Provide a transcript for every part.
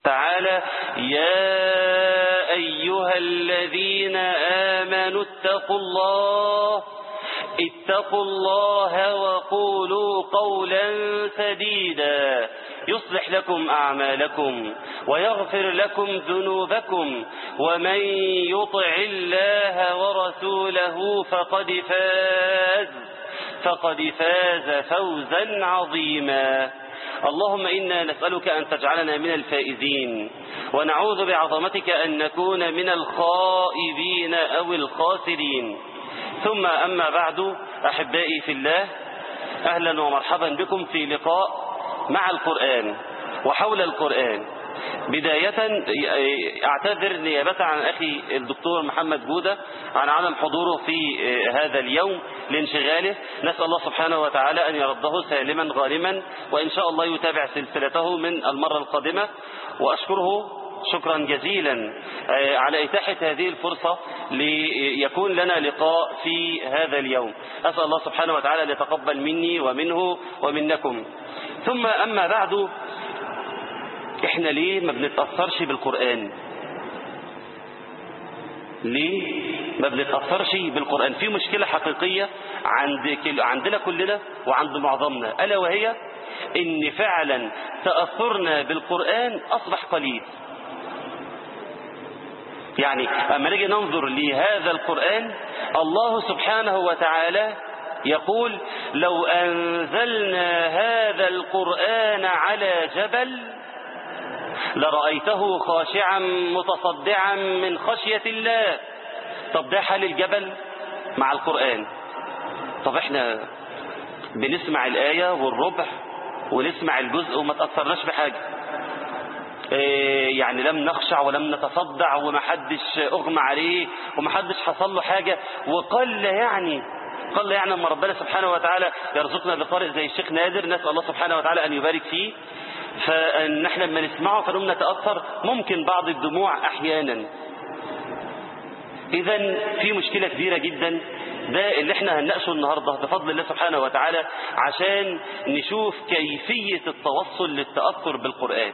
تعالى يا أيها الذين آمنوا اتقوا الله اتقوا الله وقولوا قولا سديدا يصلح لكم أعمالكم ويغفر لكم ذنوبكم ومن يطع الله ورسوله فقد فاز فقد فاز فوزا عظيما اللهم إنا نسألك أن تجعلنا من الفائزين ونعوذ بعظمتك أن نكون من الخائبين أو الخاسرين ثم أما بعد أحبائي في الله أهلا ومرحبا بكم في لقاء مع القرآن وحول القرآن بداية اعتذر نيابة عن أخي الدكتور محمد جودة عن عدم حضوره في هذا اليوم لانشغاله نسأل الله سبحانه وتعالى أن يرده سالما غانما وإن شاء الله يتابع سلسلته من المرة القادمة وأشكره شكرا جزيلا على إتاحة هذه الفرصة ليكون لنا لقاء في هذا اليوم أسأل الله سبحانه وتعالى أن يتقبل مني ومنه ومنكم ثم أما بعد احنا ليه ما بنتأثرش بالقرآن ليه ما بنتأثرش بالقرآن في مشكلة حقيقية عند عندنا كلنا وعند معظمنا ألا وهي ان فعلا تأثرنا بالقرآن أصبح قليل يعني أما نجي ننظر لهذا القرآن الله سبحانه وتعالى يقول لو أنزلنا هذا القرآن على جبل لرأيته خاشعا متصدعا من خشية الله طب ده حال الجبل مع القرآن طب احنا بنسمع الآية والربع ونسمع الجزء وما تأثرناش بحاجة يعني لم نخشع ولم نتصدع ومحدش أغمى عليه ومحدش حصل له حاجة وقل يعني قل يعني أما ربنا سبحانه وتعالى يرزقنا بقارئ زي الشيخ نادر نسأل الله سبحانه وتعالى أن يبارك فيه فإن احنا لما نسمعه فنقوم نتأثر ممكن بعض الدموع أحيانا إذا في مشكلة كبيرة جدا ده اللي احنا هنناقشه النهاردة بفضل الله سبحانه وتعالى عشان نشوف كيفية التوصل للتأثر بالقرآن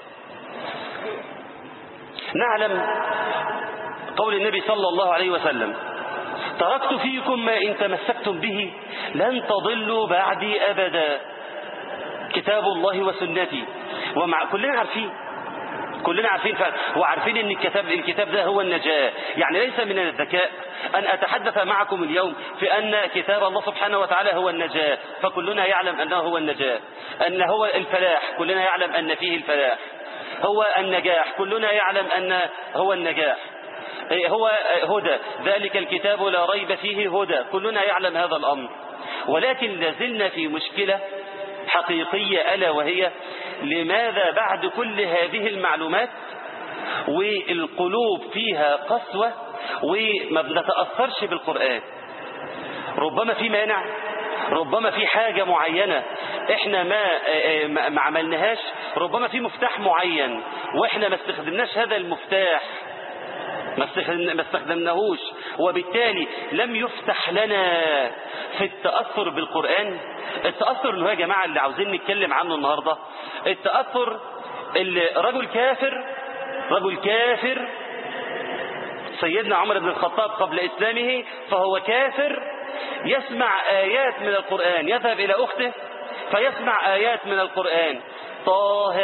نعلم قول النبي صلى الله عليه وسلم تركت فيكم ما إن تمسكتم به لن تضلوا بعدي أبدا كتاب الله وسنتي ومع كلنا عارفين كلنا عارفين فعلا وعارفين ان الكتاب الكتاب ده هو النجاة يعني ليس من الذكاء ان اتحدث معكم اليوم في ان كتاب الله سبحانه وتعالى هو النجاة فكلنا يعلم انه هو النجاة ان هو الفلاح كلنا يعلم ان فيه الفلاح هو النجاح كلنا يعلم ان هو النجاح هو هدى ذلك الكتاب لا ريب فيه هدى كلنا يعلم هذا الامر ولكن لازلنا في مشكلة حقيقية ألا وهي لماذا بعد كل هذه المعلومات والقلوب فيها قسوة وما بنتأثرش بالقرآن ربما في مانع ربما في حاجة معينة احنا ما ما عملناهاش ربما في مفتاح معين واحنا ما استخدمناش هذا المفتاح ما استخدمناهوش وبالتالي لم يفتح لنا في التأثر بالقرآن التأثر اللي هو يا جماعة اللي عاوزين نتكلم عنه النهاردة التأثر اللي رجل كافر رجل كافر سيدنا عمر بن الخطاب قبل إسلامه فهو كافر يسمع آيات من القرآن يذهب إلى أخته فيسمع آيات من القرآن طه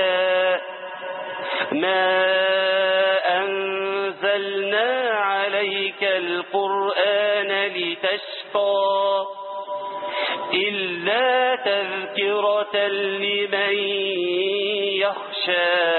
ما أنزلنا عليك القرآن لتشقى إلا تذكرة لمن يخشى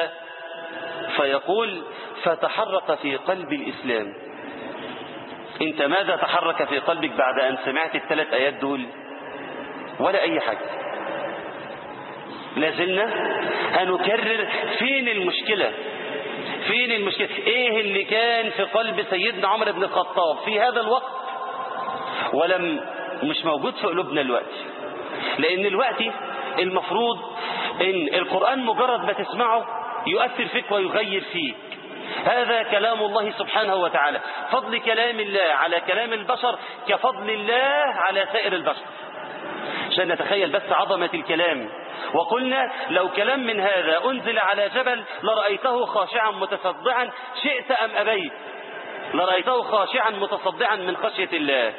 فيقول فتحرك في قلب الإسلام انت ماذا تحرك في قلبك بعد أن سمعت الثلاث آيات دول ولا أي حاجة لازلنا هنكرر فين المشكلة فين المشكلة ايه اللي كان في قلب سيدنا عمر بن الخطاب في هذا الوقت ولم مش موجود في قلوبنا الوقت لان الوقت المفروض ان القرآن مجرد ما تسمعه يؤثر فيك ويغير فيك هذا كلام الله سبحانه وتعالى فضل كلام الله على كلام البشر كفضل الله على سائر البشر عشان نتخيل بس عظمة الكلام وقلنا لو كلام من هذا أنزل على جبل لرأيته خاشعا متصدعا شئت أم أبيت لرأيته خاشعا متصدعا من خشية الله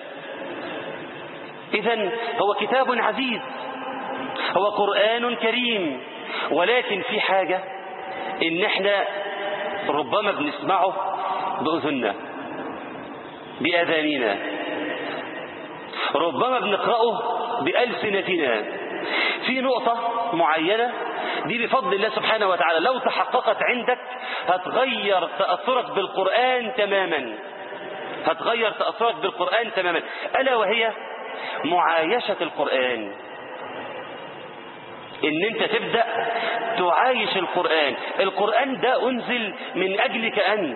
إذا هو كتاب عزيز هو قرآن كريم ولكن في حاجة إن احنا ربما بنسمعه بأذننا بأذاننا ربما بنقرأه بألسنتنا في نقطة معينة دي بفضل الله سبحانه وتعالى لو تحققت عندك هتغير تأثرك بالقرآن تماما هتغير تأثرك بالقرآن تماما ألا وهي معايشة القرآن ان انت تبدأ تعايش القرآن القرآن ده انزل من اجلك انت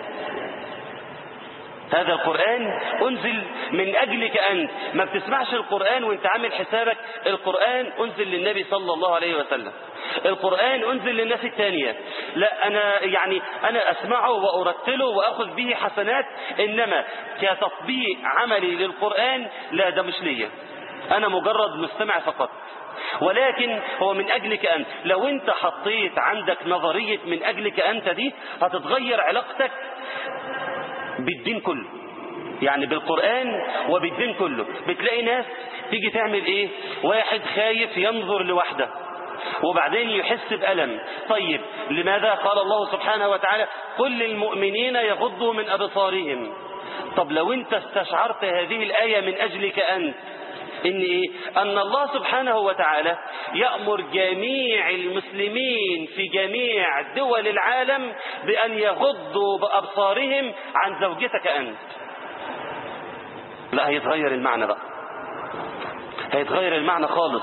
هذا القرآن أنزل من أجلك أنت ما بتسمعش القرآن وانت عامل حسابك القرآن أنزل للنبي صلى الله عليه وسلم القرآن أنزل للناس الثانية لا أنا يعني أنا أسمعه وأرتله وأخذ به حسنات إنما كتطبيق عملي للقرآن لا ده مش ليا أنا مجرد مستمع فقط ولكن هو من أجلك أنت لو أنت حطيت عندك نظرية من أجلك أنت دي هتتغير علاقتك بالدين كله يعني بالقرآن وبالدين كله بتلاقي ناس تيجي تعمل ايه واحد خايف ينظر لوحده وبعدين يحس بألم طيب لماذا قال الله سبحانه وتعالى قل للمؤمنين يغضوا من أبصارهم طب لو انت استشعرت هذه الآية من أجلك أنت إن إيه؟ أن الله سبحانه وتعالى يأمر جميع المسلمين في جميع دول العالم بأن يغضوا بأبصارهم عن زوجتك أنت لا هيتغير المعنى بقى هيتغير المعنى خالص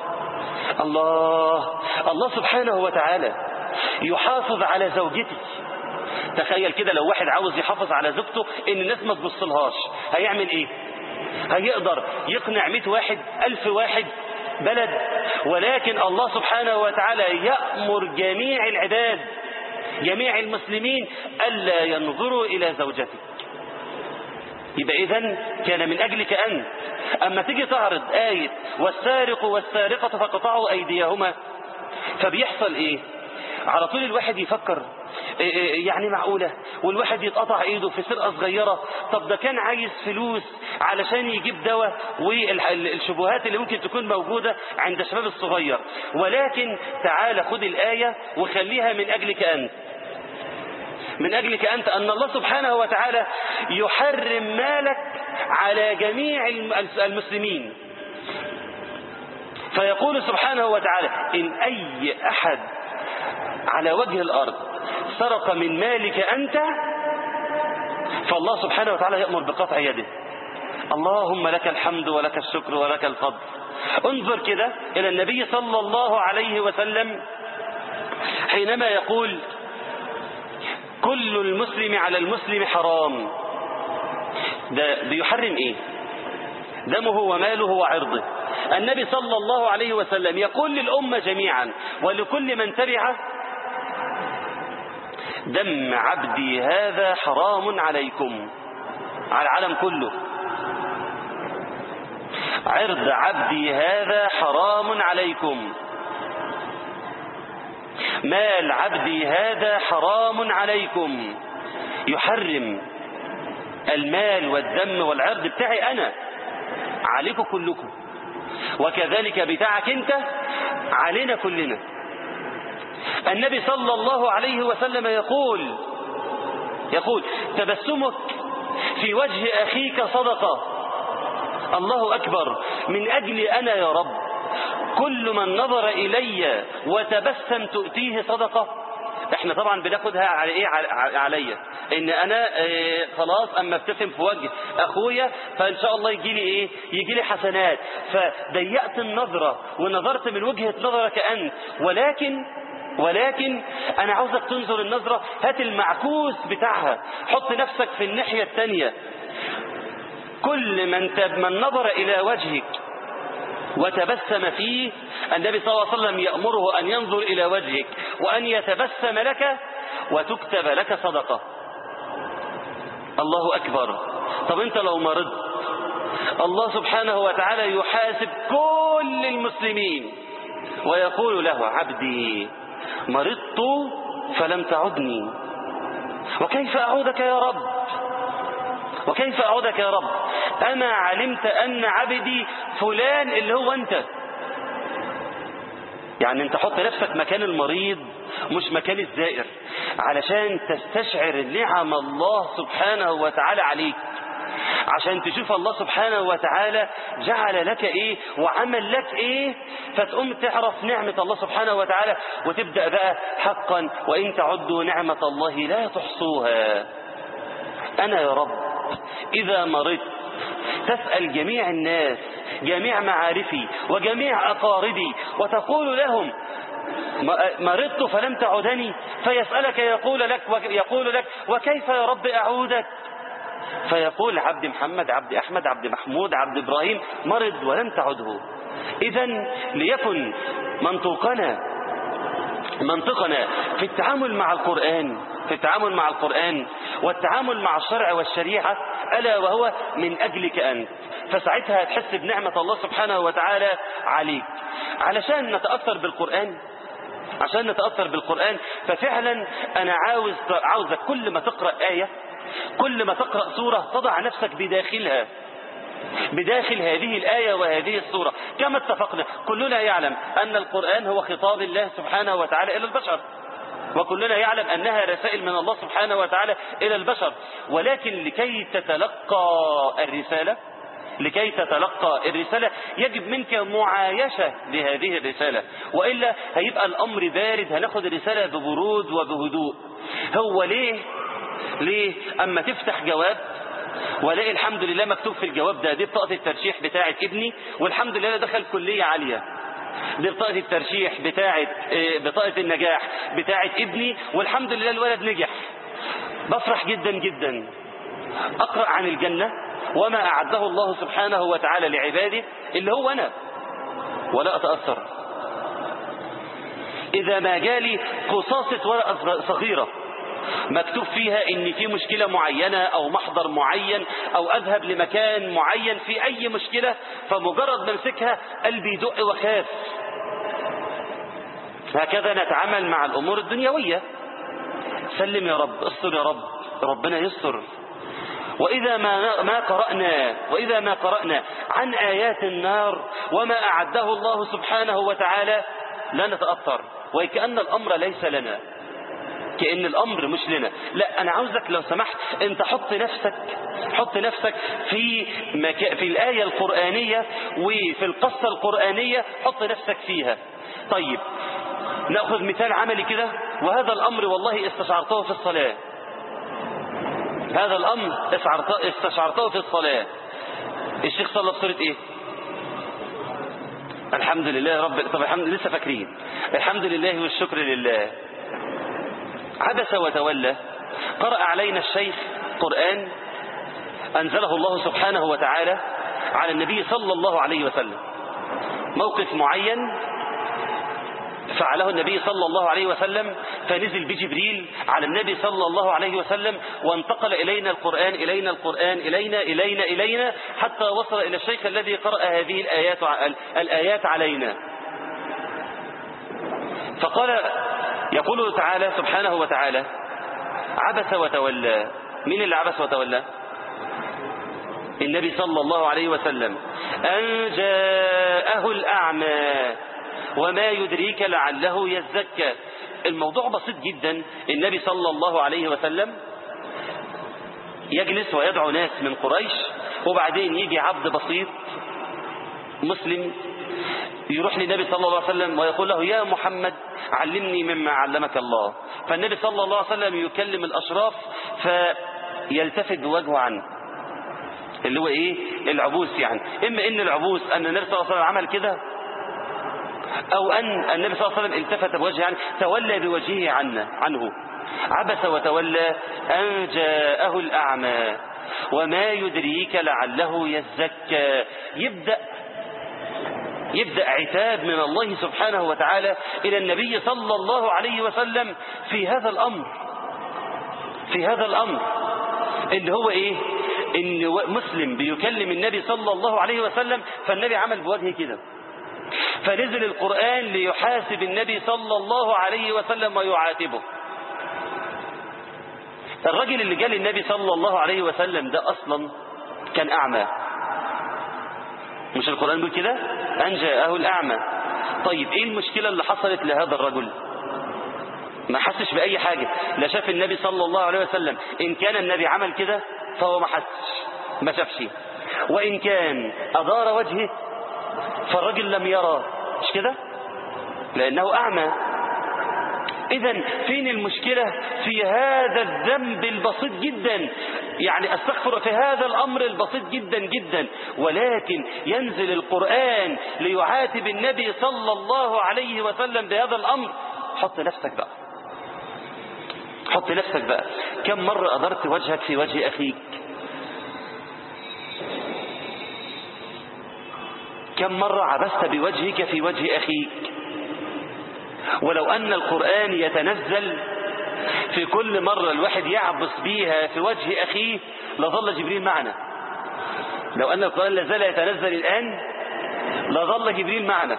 الله الله سبحانه وتعالى يحافظ على زوجتي تخيل كده لو واحد عاوز يحافظ على زوجته ان الناس ما تبصلهاش هيعمل ايه هيقدر يقنع مئة واحد ألف واحد بلد ولكن الله سبحانه وتعالى يأمر جميع العباد جميع المسلمين ألا ينظروا إلى زوجتك يبقى إذن كان من أجلك أنت أما تيجي تعرض آية والسارق والسارقة فقطعوا أيديهما فبيحصل إيه على طول الواحد يفكر يعني معقولة والواحد يتقطع ايده في سرقة صغيرة طب ده كان عايز فلوس علشان يجيب دواء والشبهات اللي ممكن تكون موجودة عند الشباب الصغير ولكن تعال خد الآية وخليها من أجلك أنت من أجلك أنت أن الله سبحانه وتعالى يحرم مالك على جميع المسلمين فيقول سبحانه وتعالى إن أي أحد على وجه الأرض سرق من مالك أنت فالله سبحانه وتعالى يأمر بقطع يده اللهم لك الحمد ولك الشكر ولك الفضل انظر كده إلى النبي صلى الله عليه وسلم حينما يقول كل المسلم على المسلم حرام ده بيحرم ايه دمه وماله وعرضه النبي صلى الله عليه وسلم يقول للأمة جميعا ولكل من تبعه دم عبدي هذا حرام عليكم على العالم كله عرض عبدي هذا حرام عليكم مال عبدي هذا حرام عليكم يحرم المال والدم والعرض بتاعي أنا عليكم كلكم وكذلك بتاعك انت علينا كلنا النبي صلى الله عليه وسلم يقول يقول تبسمك في وجه أخيك صدقة الله أكبر من أجل أنا يا رب كل من نظر إلي وتبسم تؤتيه صدقة احنا طبعا بناخدها على ايه عليا ان انا اه خلاص اما ابتسم في وجه اخويا فان شاء الله يجي لي ايه يجي لي حسنات فضيقت النظرة ونظرت من وجهة نظرك انت ولكن ولكن انا عاوزك تنظر النظرة هات المعكوس بتاعها حط نفسك في الناحية التانية كل من, من نظر الى وجهك وتبسم فيه النبي صلى الله عليه وسلم يأمره أن ينظر إلى وجهك وأن يتبسم لك وتكتب لك صدقة الله أكبر طب أنت لو مرضت الله سبحانه وتعالى يحاسب كل المسلمين ويقول له عبدي مرضت فلم تعدني وكيف أعودك يا رب وكيف أعودك يا رب أما علمت أن عبدي فلان اللي هو أنت يعني انت حط نفسك مكان المريض مش مكان الزائر علشان تستشعر نعم الله سبحانه وتعالى عليك عشان تشوف الله سبحانه وتعالى جعل لك ايه وعمل لك ايه فتقوم تعرف نعمة الله سبحانه وتعالى وتبدأ بقى حقا وإن تعدوا نعمة الله لا تحصوها أنا يا رب إذا مرضت تسأل جميع الناس جميع معارفي وجميع أقاربي وتقول لهم مرضت فلم تعدني فيسألك يقول لك يقول لك وكيف يا رب أعودك فيقول عبد محمد عبد أحمد عبد محمود عبد إبراهيم مرض ولم تعده إذا ليكن منطوقنا منطقنا في التعامل مع القرآن في التعامل مع القرآن والتعامل مع الشرع والشريعة ألا وهو من أجلك أنت فساعتها هتحس بنعمة الله سبحانه وتعالى عليك علشان نتأثر بالقرآن عشان نتأثر بالقرآن ففعلا أنا عاوز عاوزك كل ما تقرأ آية كل ما تقرأ سورة تضع نفسك بداخلها بداخل هذه الآية وهذه السورة كما اتفقنا كلنا يعلم أن القرآن هو خطاب الله سبحانه وتعالى إلى البشر وكلنا يعلم أنها رسائل من الله سبحانه وتعالى إلى البشر ولكن لكي تتلقى الرسالة لكي تتلقى الرسالة يجب منك معايشة لهذه الرسالة وإلا هيبقى الأمر بارد هناخد الرسالة ببرود وبهدوء هو ليه ليه أما تفتح جواب ولاقي الحمد لله مكتوب في الجواب ده دي بطاقة الترشيح بتاعة ابني والحمد لله دخل كلية عالية دي بطاقة الترشيح بتاعة بطاقة النجاح بتاعة ابني والحمد لله الولد نجح بفرح جدا جدا أقرأ عن الجنة وما أعده الله سبحانه وتعالى لعباده اللي هو أنا ولا أتأثر إذا ما جالي قصاصة ورقة صغيرة مكتوب فيها ان في مشكلة معينة او محضر معين او اذهب لمكان معين في اي مشكلة فمجرد ما امسكها قلبي يدق وخاف هكذا نتعامل مع الامور الدنيوية سلم يا رب استر يا رب ربنا يستر وإذا ما ما قرأنا وإذا ما قرأنا عن آيات النار وما أعده الله سبحانه وتعالى لا نتأثر وكأن الأمر ليس لنا كأن الأمر مش لنا لا أنا عاوزك لو سمحت أنت حط نفسك حط نفسك في مكا في الآية القرآنية وفي القصة القرآنية حط نفسك فيها طيب نأخذ مثال عملي كده وهذا الأمر والله استشعرته في الصلاة هذا الأمر استشعرته في الصلاة الشيخ صلى في سورة إيه الحمد لله يا رب طب الحمد لسه فاكرين الحمد لله والشكر لله عبس وتولى قرأ علينا الشيخ قرآن أنزله الله سبحانه وتعالى على النبي صلى الله عليه وسلم موقف معين فعله النبي صلى الله عليه وسلم فنزل بجبريل على النبي صلى الله عليه وسلم وانتقل إلينا القرآن إلينا القرآن إلينا إلينا إلينا حتى وصل إلى الشيخ الذي قرأ هذه الآيات الآيات علينا فقال يقول تعالى سبحانه وتعالى عبس وتولى من اللي عبس وتولى النبي صلى الله عليه وسلم أن جاءه الأعمى وما يدريك لعله يزكى الموضوع بسيط جدا النبي صلى الله عليه وسلم يجلس ويدعو ناس من قريش وبعدين يجي عبد بسيط مسلم يروح للنبي صلى الله عليه وسلم ويقول له يا محمد علمني مما علمك الله فالنبي صلى الله عليه وسلم يكلم الأشراف فيلتفت بوجهه عنه اللي هو ايه العبوس يعني اما ان العبوس ان النبي صلى الله عليه وسلم عمل كده او ان النبي صلى الله عليه وسلم التفت بوجهه عنه تولى بوجهه عنه عنه عبس وتولى ان جاءه الاعمى وما يدريك لعله يزكى يبدأ يبدأ عتاب من الله سبحانه وتعالى إلى النبي صلى الله عليه وسلم في هذا الأمر في هذا الأمر اللي هو إيه إن مسلم بيكلم النبي صلى الله عليه وسلم فالنبي عمل بوجهه كده فنزل القرآن ليحاسب النبي صلى الله عليه وسلم ويعاتبه الرجل اللي جاء للنبي صلى الله عليه وسلم ده أصلا كان أعمى مش القرآن بيقول كده أن جاءه الأعمى طيب إيه المشكلة اللي حصلت لهذا الرجل ما حسش بأي حاجة لا شاف النبي صلى الله عليه وسلم إن كان النبي عمل كده فهو ما حسش ما شافش وإن كان أدار وجهه فالرجل لم يرى مش كده لأنه أعمى إذا فين المشكلة في هذا الذنب البسيط جدا يعني استغفر في هذا الأمر البسيط جدا جدا ولكن ينزل القرآن ليعاتب النبي صلى الله عليه وسلم بهذا الأمر حط نفسك بقى حط نفسك بقى كم مرة أدرت وجهك في وجه أخيك كم مرة عبست بوجهك في وجه أخيك ولو أن القرآن يتنزل في كل مرة الواحد يعبس بيها في وجه أخيه لظل جبريل معنا لو أن القرآن لازال يتنزل الآن لظل جبريل معنا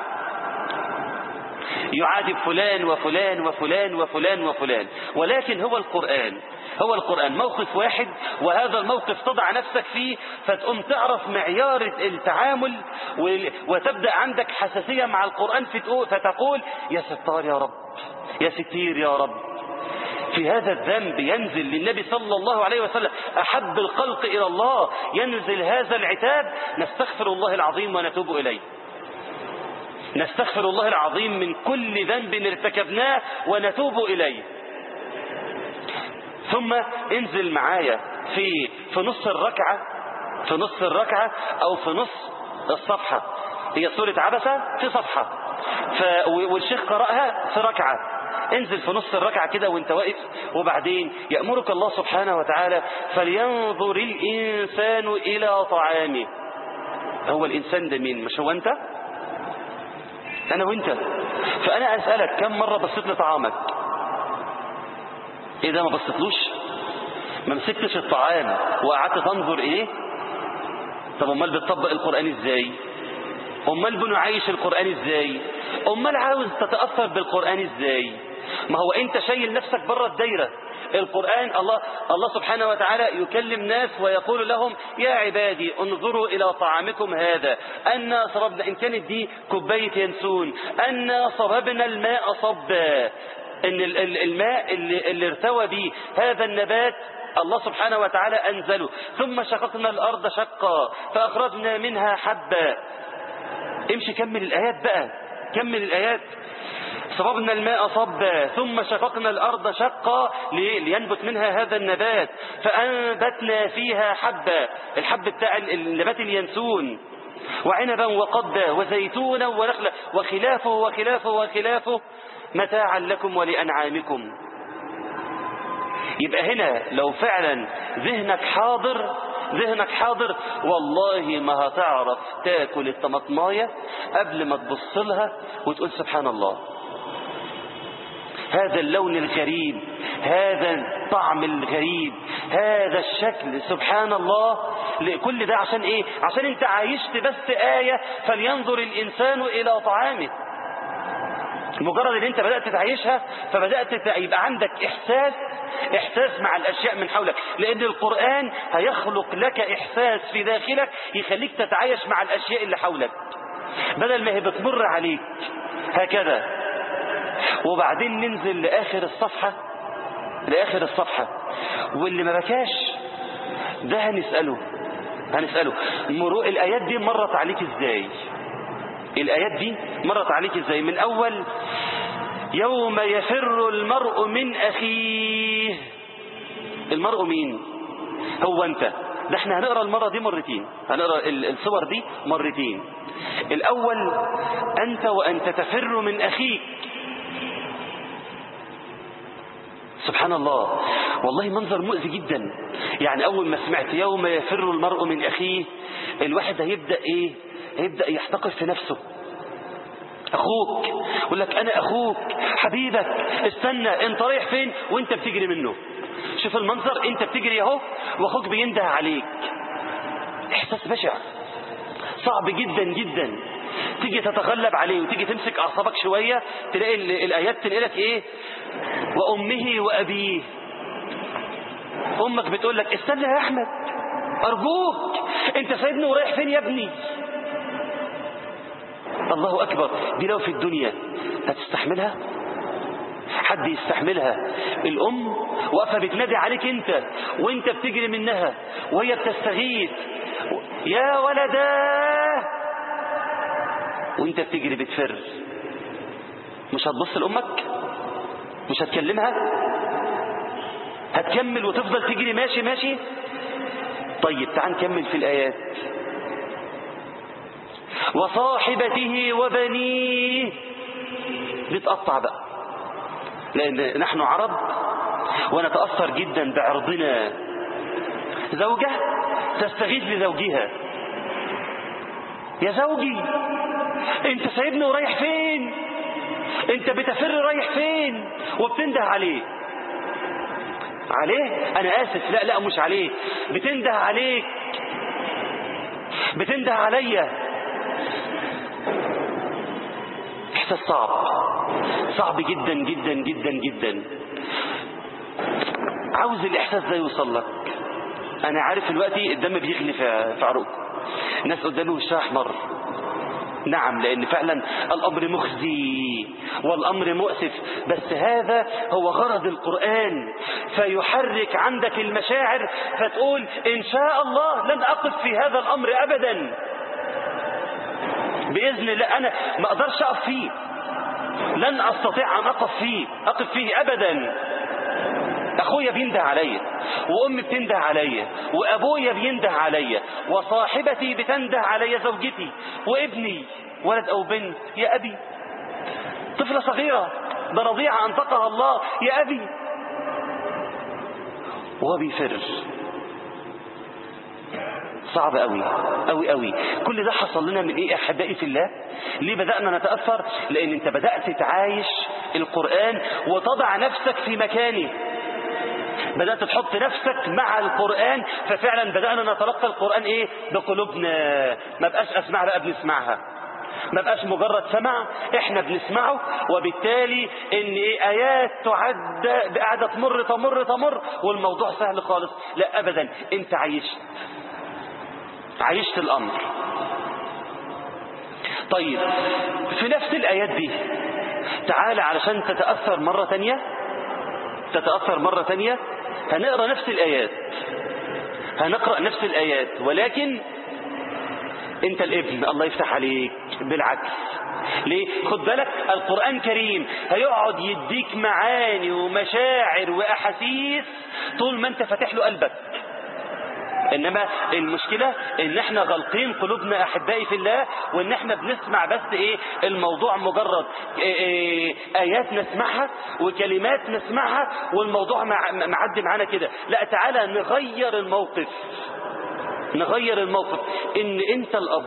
يعاتب فلان وفلان وفلان وفلان وفلان ولكن هو القرآن هو القرآن موقف واحد وهذا الموقف تضع نفسك فيه فتقوم تعرف معيار التعامل وتبدأ عندك حساسية مع القرآن فتقول يا ستار يا رب يا ستير يا رب في هذا الذنب ينزل للنبي صلى الله عليه وسلم أحب الخلق إلى الله ينزل هذا العتاب نستغفر الله العظيم ونتوب إليه نستغفر الله العظيم من كل ذنب ارتكبناه ونتوب إليه ثم انزل معايا في في نص الركعة في نص الركعة أو في نص الصفحة هي سورة عبسة في صفحة ف... والشيخ قرأها في ركعة انزل في نص الركعة كده وانت واقف وبعدين يأمرك الله سبحانه وتعالى فلينظر الإنسان إلى طعامه هو الإنسان ده مين مش هو أنت أنا وأنت فأنا أسألك كم مرة بصيت لطعامك إيه ده ما بصيتلوش ما مسكتش الطعام وقعدت تنظر إيه طب أمال بتطبق القرآن إزاي أمال بنعيش القرآن إزاي أمال عاوز تتأثر بالقرآن إزاي ما هو أنت شايل نفسك بره الدايرة القرآن الله الله سبحانه وتعالى يكلم ناس ويقول لهم يا عبادي انظروا إلى طعامكم هذا أنا صببنا إن كانت دي كوباية ينسون أنا صببنا الماء صبا ان الماء اللي, اللي ارتوى به هذا النبات الله سبحانه وتعالى أنزله ثم شققنا الأرض شقا فأخرجنا منها حبا امشي كمل الآيات بقى كمل الآيات صببنا الماء صبا ثم شققنا الأرض شقا لينبت منها هذا النبات فأنبتنا فيها حبا الحب بتاع النبات الينسون وعنبا وقبا وزيتونا ونخلا وخلافه وخلافه وخلافه متاعا لكم ولأنعامكم يبقى هنا لو فعلا ذهنك حاضر ذهنك حاضر والله ما هتعرف تاكل الطماطمايه قبل ما تبص لها وتقول سبحان الله هذا اللون الغريب هذا الطعم الغريب هذا الشكل سبحان الله كل ده عشان ايه عشان انت عايشت بس آية فلينظر الإنسان إلى طعامه مجرد ان انت بدأت تعيشها فبدأت يبقى عندك احساس احساس مع الاشياء من حولك لان القرآن هيخلق لك احساس في داخلك يخليك تتعايش مع الاشياء اللي حولك بدل ما هي بتمر عليك هكذا وبعدين ننزل لاخر الصفحة لاخر الصفحة واللي ما بكاش ده هنسأله هنسأله مرو الايات دي مرت عليك ازاي الآيات دي مرت عليك ازاي من أول يوم يفر المرء من أخيه المرء مين هو أنت ده احنا هنقرأ المرة دي مرتين هنقرأ الصور دي مرتين الأول أنت وأنت تفر من أخيك سبحان الله والله منظر مؤذي جدا يعني أول ما سمعت يوم يفر المرء من أخيه الواحد هيبدأ إيه هيبدأ يحتقر في نفسه أخوك يقول لك أنا أخوك حبيبك استنى أنت رايح فين وأنت بتجري منه شوف المنظر أنت بتجري أهو وأخوك بينده عليك إحساس بشع صعب جدا جدا تيجي تتغلب عليه وتيجي تمسك أعصابك شوية تلاقي ال- الآيات تنقلك إيه وأمه وأبيه أمك بتقول لك استنى يا أحمد أرجوك أنت سايبني ورايح فين يا ابني الله أكبر دي لو في الدنيا هتستحملها حد يستحملها الأم واقفة بتنادي عليك أنت وأنت بتجري منها وهي بتستغيث يا ولدا وأنت بتجري بتفر مش هتبص لأمك مش هتكلمها هتكمل وتفضل تجري ماشي ماشي طيب تعال نكمل في الآيات وصاحبته وبنيه بتقطع بقى لأن نحن عرب ونتأثر جدا بعرضنا زوجة تستغيث بزوجها يا زوجي انت سايبني ورايح فين انت بتفر رايح فين وبتنده عليه عليه انا اسف لا لا مش عليه بتنده عليك بتنده عليا احساس صعب صعب جدا جدا جدا جدا عاوز الاحساس ده يوصل لك انا عارف دلوقتي الدم بيغلي في في عروقكم ناس قدامي وشها احمر نعم لأن فعلا الأمر مخزي والأمر مؤسف بس هذا هو غرض القرآن فيحرك عندك المشاعر فتقول إن شاء الله لن أقف في هذا الأمر أبدا بإذن الله أنا ما أقدرش أقف فيه لن أستطيع أن أقف فيه أقف فيه أبدا أخويا بينده عليا وأمي بتنده عليا وأبويا بينده عليا وصاحبتي بتنده عليا زوجتي وابني ولد أو بنت يا أبي طفلة صغيرة ده رضيعة أنطقها الله يا أبي وهو بيفر صعب قوي قوي قوي كل ده حصل لنا من ايه احبائي في الله ليه بدأنا نتأثر لان انت بدأت تعايش القرآن وتضع نفسك في مكانه بدأت تحط نفسك مع القرآن ففعلا بدأنا نتلقى القرآن ايه بقلوبنا ما بقاش اسمع بقى بنسمعها ما بقاش مجرد سمع احنا بنسمعه وبالتالي ان ايه ايات تعد قاعده تمر تمر تمر والموضوع سهل خالص لا ابدا انت عايشت عايشت الامر طيب في نفس الايات دي تعال علشان تتاثر مره تانية تتاثر مره تانية هنقرا نفس الايات هنقرا نفس الايات ولكن انت الابن الله يفتح عليك بالعكس ليه خد بالك القرآن كريم هيقعد يديك معاني ومشاعر وأحاسيس طول ما انت فاتح له قلبك انما المشكلة ان احنا غلقين قلوبنا احبائي في الله وان احنا بنسمع بس ايه الموضوع مجرد إيه إيه ايات نسمعها وكلمات نسمعها والموضوع مع- معدي معانا كده لا تعالى نغير الموقف نغير الموقف ان انت الاب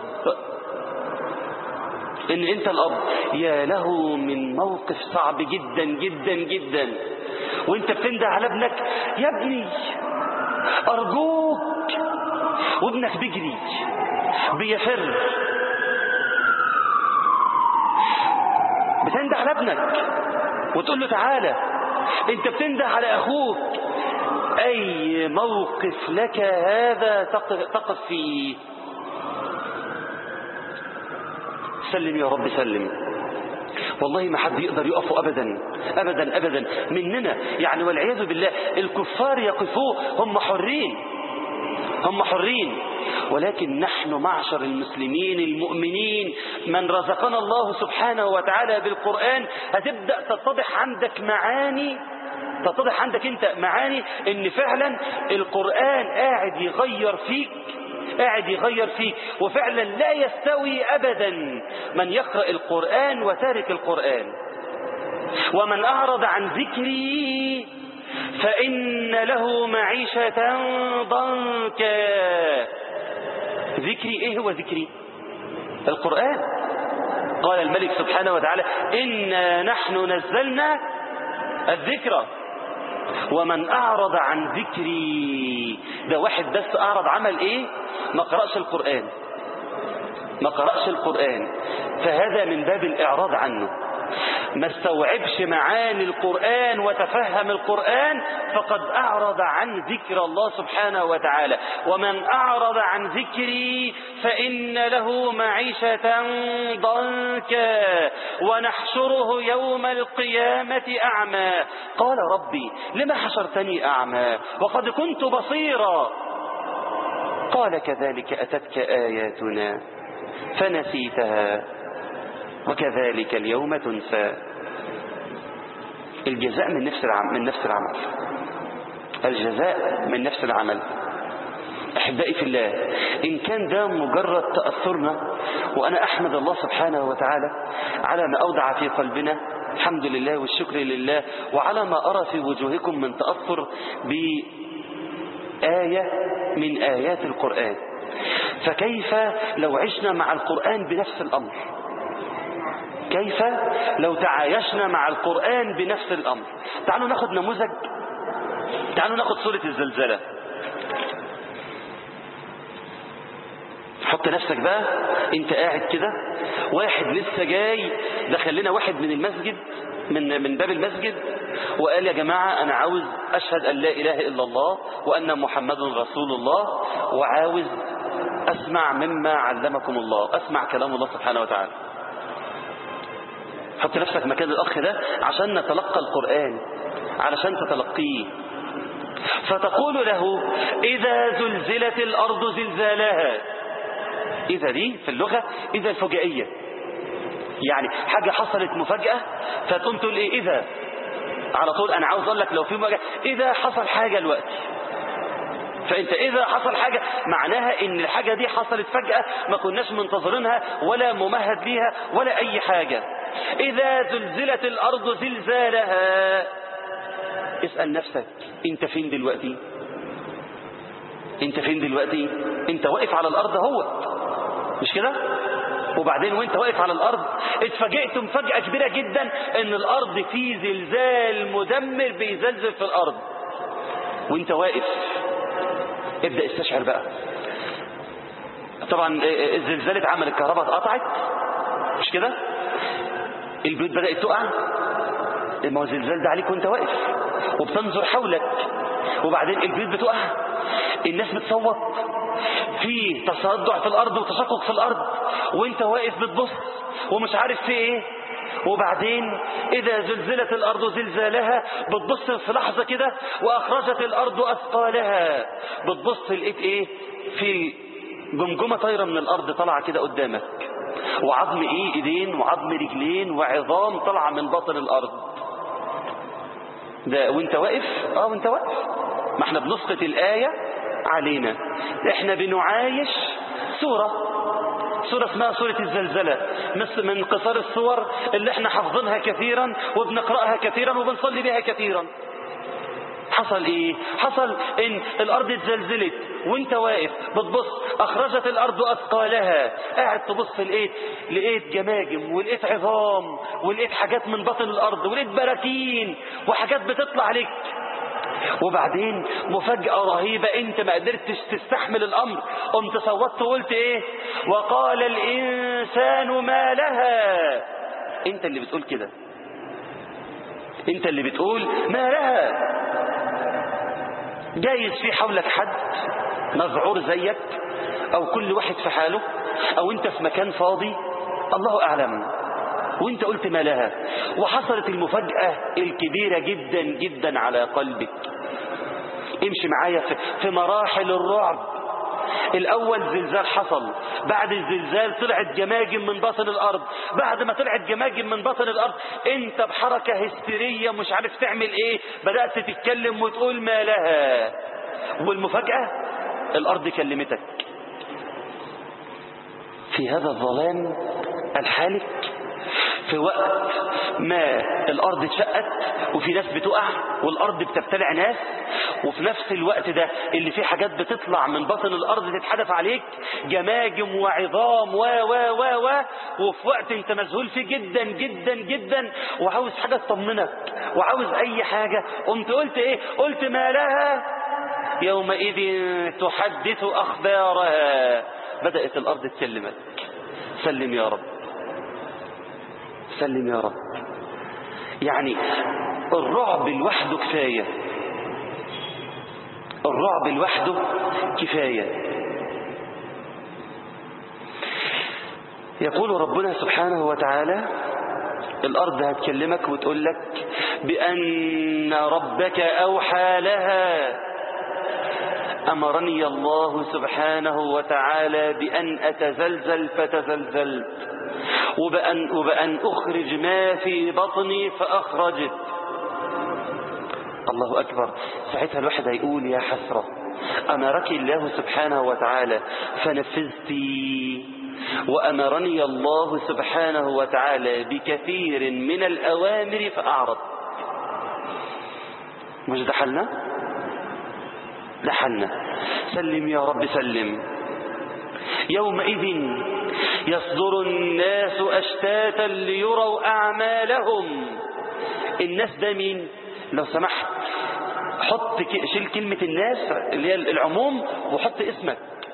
ان انت الاب يا له من موقف صعب جدا جدا جدا وانت بتنده على ابنك يا ابني ارجوك وابنك بيجري بيفر بتنده على ابنك وتقول له تعالى انت بتنده على اخوك اي موقف لك هذا تقف, تقف فيه سلم يا رب سلم والله ما حد يقدر يقف ابدا ابدا ابدا مننا يعني والعياذ بالله الكفار يقفوه هم حرين هم حرين ولكن نحن معشر المسلمين المؤمنين من رزقنا الله سبحانه وتعالى بالقرآن هتبدأ تتضح عندك معاني تتضح عندك انت معاني ان فعلا القرآن قاعد يغير فيك قاعد يغير فيك وفعلا لا يستوي أبدا من يقرأ القرآن وتارك القرآن ومن أعرض عن ذكري فإن له معيشة ضنكا ذكري إيه هو ذكري القرآن قال الملك سبحانه وتعالى إنا نحن نزلنا الذكرى ومن أعرض عن ذكري ده واحد بس أعرض عمل إيه ما قرأش القرآن ما قرأش القرآن فهذا من باب الإعراض عنه ما استوعبش معاني القرآن وتفهم القرآن فقد أعرض عن ذكر الله سبحانه وتعالى ومن أعرض عن ذكري فإن له معيشة ضنكا ونحشره يوم القيامة أعمى قال ربي لما حشرتني أعمى وقد كنت بصيرا قال كذلك أتتك آياتنا فنسيتها وكذلك اليوم تنسى الجزاء من نفس العمل من نفس العمل الجزاء من نفس العمل أحبائي في الله إن كان ده مجرد تأثرنا وأنا أحمد الله سبحانه وتعالى على ما أودع في قلبنا الحمد لله والشكر لله وعلى ما أرى في وجوهكم من تأثر بآية من آيات القرآن فكيف لو عشنا مع القرآن بنفس الأمر كيف لو تعايشنا مع القرآن بنفس الأمر تعالوا ناخد نموذج تعالوا ناخد سورة الزلزلة حط نفسك بقى انت قاعد كده واحد لسه جاي دخل لنا واحد من المسجد من من باب المسجد وقال يا جماعة أنا عاوز أشهد أن لا إله إلا الله وأن محمد رسول الله وعاوز أسمع مما علمكم الله أسمع كلام الله سبحانه وتعالى حط نفسك مكان الأخ ده عشان نتلقى القرآن علشان تتلقيه فتقول له إذا زلزلت الأرض زلزالها إذا دي في اللغة إذا الفجائية يعني حاجة حصلت مفاجأة فتقوم تقول إيه إذا على طول أنا عاوز أقول لك لو في مفاجأة إذا حصل حاجة الوقت فانت اذا حصل حاجة معناها ان الحاجة دي حصلت فجأة ما كناش منتظرينها ولا ممهد ليها ولا اي حاجة اذا زلزلت الارض زلزالها اسأل نفسك انت فين دلوقتي انت فين دلوقتي انت واقف على الارض هو مش كده وبعدين وانت واقف على الارض اتفاجئت مفاجأة كبيرة جدا ان الارض في زلزال مدمر بيزلزل في الارض وانت واقف ابدأ استشعر بقى طبعا الزلزال اتعمل الكهرباء اتقطعت مش كده البيوت بدأت تقع ما هو الزلزال ده عليك وانت واقف وبتنظر حولك وبعدين البيوت بتقع الناس بتصوت في تصدع في الارض وتشقق في الارض وانت واقف بتبص ومش عارف في ايه وبعدين إذا زلزلت الأرض زلزالها بتبص في لحظة كده وأخرجت الأرض أثقالها بتبص لقيت إيه في جمجمة طايرة من الأرض طالعة كده قدامك وعظم إيه إيدين وعظم رجلين وعظام طالعة من باطن الأرض ده وانت واقف اه وانت واقف ما احنا بنسقط الآية علينا احنا بنعايش سورة سورة اسمها سورة الزلزلة مثل من قصار السور اللي احنا حافظينها كثيرا وبنقرأها كثيرا وبنصلي بها كثيرا حصل ايه حصل ان الارض اتزلزلت وانت واقف بتبص اخرجت الارض اثقالها قاعد تبص لقيت لقيت جماجم ولقيت عظام ولقيت حاجات من بطن الارض ولقيت براكين وحاجات بتطلع لك وبعدين مفاجأة رهيبة انت ما قدرتش تستحمل الامر قمت صوتت وقلت ايه وقال الانسان ما لها انت اللي بتقول كده انت اللي بتقول ما لها جايز في حولك حد مذعور زيك او كل واحد في حاله او انت في مكان فاضي الله اعلم وانت قلت ما لها وحصلت المفاجأة الكبيرة جدا جدا على قلبك امشي معايا في مراحل الرعب الاول زلزال حصل بعد الزلزال طلعت جماجم من باطن الارض بعد ما طلعت جماجم من باطن الارض انت بحركة هستيرية مش عارف تعمل ايه بدأت تتكلم وتقول ما لها والمفاجأة الارض كلمتك في هذا الظلام الحالك في وقت ما الارض اتشقت وفي ناس بتقع والارض بتبتلع ناس وفي نفس الوقت ده اللي فيه حاجات بتطلع من بطن الارض تتحدف عليك جماجم وعظام و و و و وفي وقت انت مذهول فيه جدا جدا جدا وعاوز حاجه تطمنك وعاوز اي حاجه قمت قلت ايه قلت ما لها يومئذ تحدث اخبارها بدات الارض تكلمك سلم يا رب سلم يا رب يعني الرعب لوحده كفاية الرعب لوحده كفاية يقول ربنا سبحانه وتعالى الأرض هتكلمك وتقول لك بأن ربك أوحى لها أمرني الله سبحانه وتعالى بأن أتزلزل فتزلزلت وبأن, وبأن أخرج ما في بطني فأخرجت الله أكبر ساعتها الواحد هيقول يا حسرة أمرك الله سبحانه وتعالى فنفذتي وأمرني الله سبحانه وتعالى بكثير من الأوامر فأعرض مش ده حلنا ده حلنا سلم يا رب سلم يومئذ يصدر الناس أشتاتا ليروا أعمالهم الناس ده مين لو سمحت حط شيل كلمة الناس اللي هي العموم وحط اسمك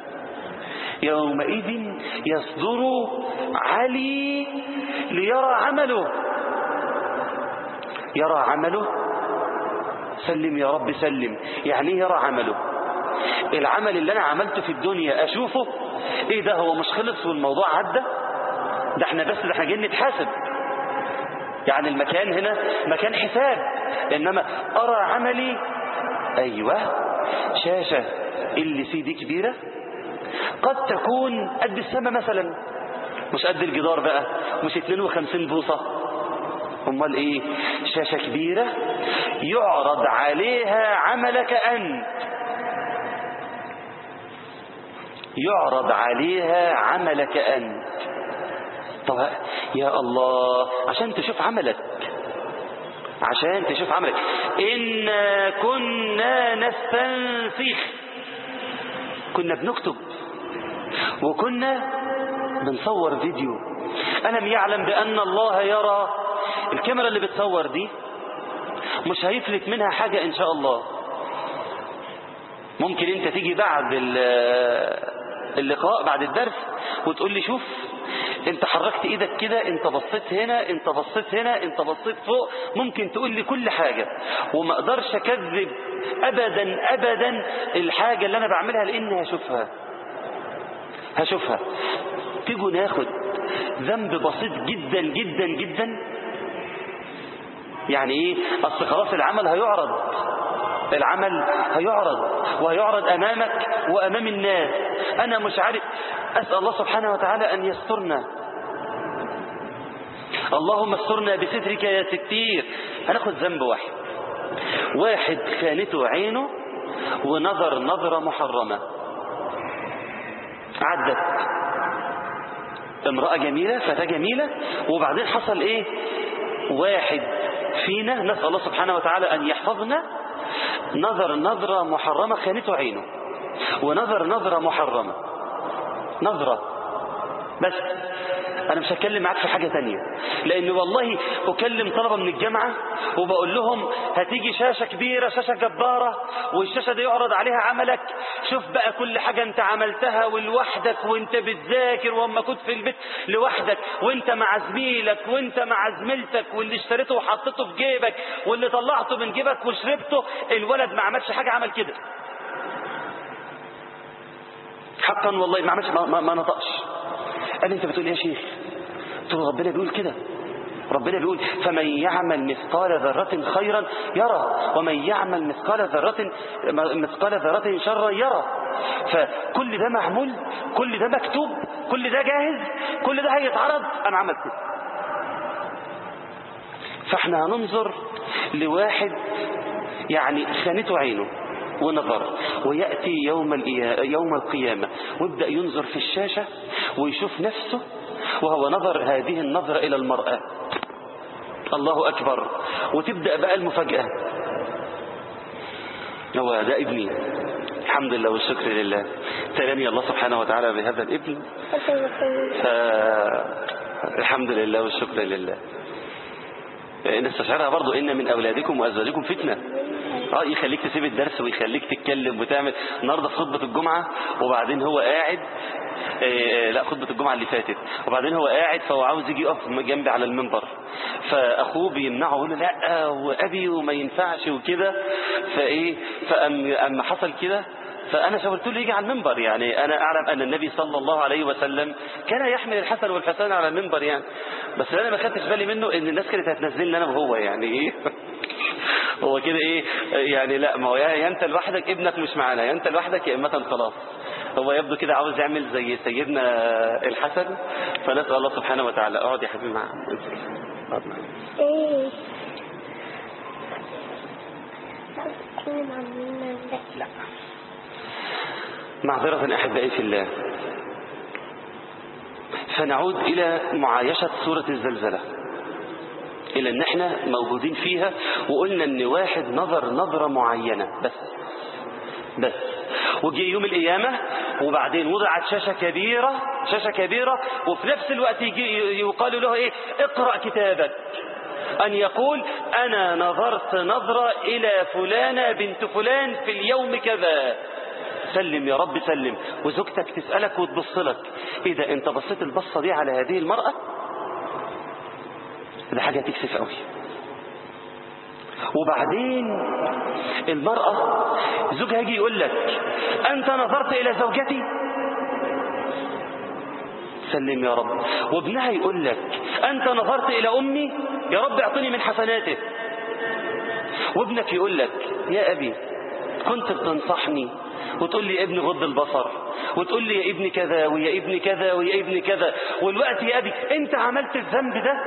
يومئذ يصدر علي ليرى عمله يرى عمله سلم يا رب سلم يعني ايه يرى عمله العمل اللي انا عملته في الدنيا اشوفه ايه ده هو مش خلص والموضوع عدى ده احنا بس ده احنا جايين نتحاسب يعني المكان هنا مكان حساب انما ارى عملي ايوه شاشة اللي سي دي كبيرة قد تكون قد السماء مثلا مش قد الجدار بقى مش 52 بوصة امال ايه شاشة كبيرة يعرض عليها عملك انت يعرض عليها عملك انت طب يا الله عشان تشوف عملك عشان تشوف عملك إنا كنا نستنسخ كنا بنكتب وكنا بنصور فيديو ألم يعلم بأن الله يرى الكاميرا اللي بتصور دي مش هيفلت منها حاجة إن شاء الله ممكن أنت تيجي بعد اللقاء بعد الدرس وتقول لي شوف انت حركت ايدك كده انت بصيت هنا انت بصيت هنا انت بصيت فوق ممكن تقول لي كل حاجة وما اقدرش اكذب ابدا ابدا الحاجة اللي انا بعملها لاني هشوفها هشوفها تيجوا ناخد ذنب بسيط جدا جدا جدا يعني ايه اصل خلاص العمل هيعرض العمل هيعرض وهيعرض أمامك وأمام الناس أنا مش عارف أسأل الله سبحانه وتعالى أن يسترنا اللهم استرنا بسترك يا ستير هناخد ذنب واحد واحد خانته عينه ونظر نظرة محرمة عدت امرأة جميلة فتاة جميلة وبعدين حصل ايه واحد فينا نسأل الله سبحانه وتعالى أن يحفظنا نظر نظرة محرمة خانته عينه ونظر نظرة محرمة نظرة بس أنا مش هتكلم معاك في حاجة تانية لأن والله أكلم طلبة من الجامعة وبقول لهم هتيجي شاشة كبيرة شاشة جبارة والشاشة دي يعرض عليها عملك شوف بقى كل حاجة انت عملتها ولوحدك وانت بتذاكر واما كنت في البيت لوحدك وانت مع زميلك وانت مع زميلتك واللي اشتريته وحطيته في جيبك واللي طلعته من جيبك وشربته الولد ما عملش حاجة عمل كده حقا والله ما عملش ما, ما, ما نطقش قال لي انت بتقول ايه يا شيخ قلت له ربنا بيقول كده ربنا بيقول فمن يعمل مثقال ذرة خيرا يرى ومن يعمل مثقال ذرة مثقال ذرة شرا يرى فكل ده معمول كل ده مكتوب كل ده جاهز كل ده هيتعرض انا عملت كده فاحنا هننظر لواحد يعني خانته عينه ونظر ويأتي يوم, يوم القيامة ويبدأ ينظر في الشاشة ويشوف نفسه وهو نظر هذه النظرة إلى المرأة الله أكبر وتبدأ بقى المفاجأة هو ده ابني الحمد لله والشكر لله تراني الله سبحانه وتعالى بهذا الابن ف... الحمد لله والشكر لله نستشعرها برضو إن من أولادكم وأزواجكم فتنة اه يخليك تسيب الدرس ويخليك تتكلم وتعمل النهارده في خطبه الجمعه وبعدين هو قاعد إيه لا خطبه الجمعه اللي فاتت وبعدين هو قاعد فهو عاوز يجي يقف جنبي على المنبر فاخوه بيمنعه يقول له لا وابي وما ينفعش وكده فايه فاما حصل كده فأنا شاورت له يجي على المنبر يعني أنا أعلم أن النبي صلى الله عليه وسلم كان يحمل الحسن والحسين على المنبر يعني بس أنا ما خدتش بالي منه إن الناس كانت هتنزلني أنا وهو يعني إيه هو كده إيه يعني لا ما هو يا أنت لوحدك ابنك مش معانا يا أنت لوحدك يا إما خلاص هو يبدو كده عاوز يعمل زي سيدنا الحسن فنسأل الله سبحانه وتعالى اقعد يا حبيبي معاه اقعد معاه ايه لا معذرة أحبائي في الله فنعود إلى معايشة سورة الزلزلة إلى أن احنا موجودين فيها وقلنا أن واحد نظر نظرة معينة بس بس وجي يوم القيامة وبعدين وضعت شاشة كبيرة شاشة كبيرة وفي نفس الوقت يجي يقال له إيه اقرأ كتابك أن يقول أنا نظرت نظرة إلى فلانة بنت فلان في اليوم كذا سلم يا رب سلم وزوجتك تسألك وتبص لك إذا أنت بصيت البصة دي على هذه المرأة ده حاجة تكسف قوي وبعدين المرأة زوجها يجي يقول لك أنت نظرت إلى زوجتي سلم يا رب وابنها يقول لك أنت نظرت إلى أمي يا رب اعطني من حسناته وابنك يقول لك يا أبي كنت بتنصحني وتقول لي يا ابني غض البصر وتقول لي يا ابني كذا ويا ابني كذا ويا ابني كذا والوقت يا أبي أنت عملت الذنب ده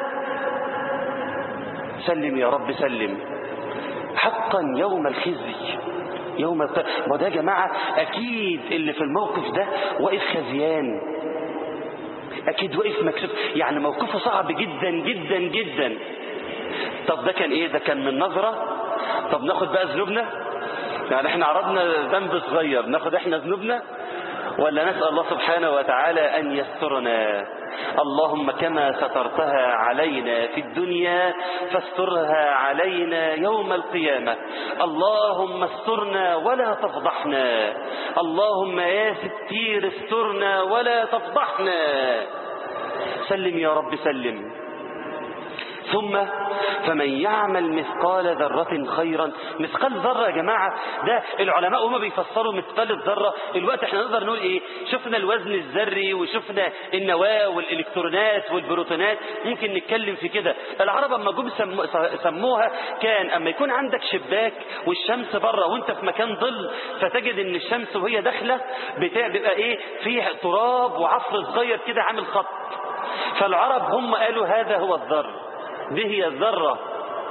سلم يا رب سلم حقا يوم الخزي يوم الق... ما ده يا جماعة أكيد اللي في الموقف ده واقف خزيان أكيد واقف مكسوف يعني موقفه صعب جدا جدا جدا طب ده كان إيه ده كان من نظرة طب ناخد بقى ذنوبنا يعني احنا عرضنا ذنب صغير ناخد احنا ذنوبنا ولا نسأل الله سبحانه وتعالى أن يسترنا اللهم كما سترتها علينا في الدنيا فاسترها علينا يوم القيامة اللهم استرنا ولا تفضحنا اللهم يا ستير استرنا ولا تفضحنا سلم يا رب سلم ثم فمن يعمل مثقال ذرة خيرا مثقال ذرة يا جماعة ده العلماء هم بيفسروا مثقال الذرة الوقت احنا نقدر نقول ايه شفنا الوزن الذري وشفنا النواة والالكترونات والبروتونات ممكن نتكلم في كده العرب اما جم سموها كان اما يكون عندك شباك والشمس بره وانت في مكان ظل فتجد ان الشمس وهي داخله بيبقى ايه فيه تراب وعفر صغير كده عامل خط فالعرب هم قالوا هذا هو الذر دي هي الذرة